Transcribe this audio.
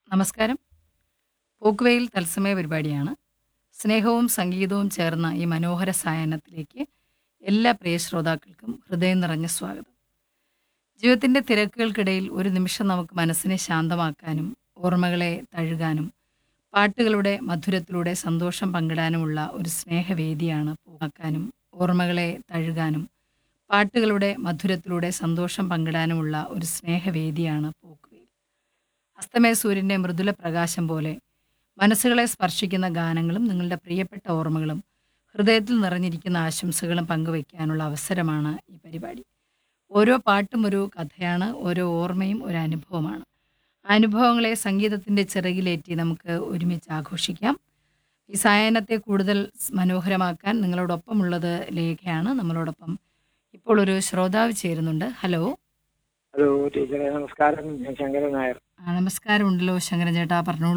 നമസ്കാരം പോക്കുവെയിൽ തത്സമയ പരിപാടിയാണ് സ്നേഹവും സംഗീതവും ചേർന്ന ഈ മനോഹര സായാഹ്നത്തിലേക്ക് എല്ലാ പ്രിയ ശ്രോതാക്കൾക്കും ഹൃദയം നിറഞ്ഞ സ്വാഗതം ജീവിതത്തിൻ്റെ തിരക്കുകൾക്കിടയിൽ ഒരു നിമിഷം നമുക്ക് മനസ്സിനെ ശാന്തമാക്കാനും ഓർമ്മകളെ തഴുകാനും പാട്ടുകളുടെ മധുരത്തിലൂടെ സന്തോഷം പങ്കിടാനുമുള്ള ഒരു സ്നേഹവേദിയാണ് പൂക്കാനും ഓർമ്മകളെ തഴുകാനും പാട്ടുകളുടെ മധുരത്തിലൂടെ സന്തോഷം പങ്കിടാനുമുള്ള ഒരു സ്നേഹവേദിയാണ് പോക്കുവെയിൽ അസ്തമയ സൂര്യൻ്റെ മൃദുല പ്രകാശം പോലെ മനസ്സുകളെ സ്പർശിക്കുന്ന ഗാനങ്ങളും നിങ്ങളുടെ പ്രിയപ്പെട്ട ഓർമ്മകളും ഹൃദയത്തിൽ നിറഞ്ഞിരിക്കുന്ന ആശംസകളും പങ്കുവയ്ക്കാനുള്ള അവസരമാണ് ഈ പരിപാടി ഓരോ പാട്ടും ഒരു കഥയാണ് ഓരോ ഓർമ്മയും ഒരു അനുഭവമാണ് ആ അനുഭവങ്ങളെ സംഗീതത്തിൻ്റെ ചിറകിലേറ്റി നമുക്ക് ഒരുമിച്ച് ആഘോഷിക്കാം ഈ സായാഹ്നത്തെ കൂടുതൽ മനോഹരമാക്കാൻ നിങ്ങളോടൊപ്പമുള്ളത് ലേഖയാണ് നമ്മളോടൊപ്പം ഇപ്പോൾ ഒരു ശ്രോതാവ് ചേരുന്നുണ്ട് ഹലോ ഹലോ ടീച്ചറെ നമസ്കാരം ഞാൻ ശങ്കരൻ നായർ ആ, നമസ്കാരമുണ്ടല്ലോ ശങ്കരൻ ചേട്ടാ പറഞ്ഞോളൂ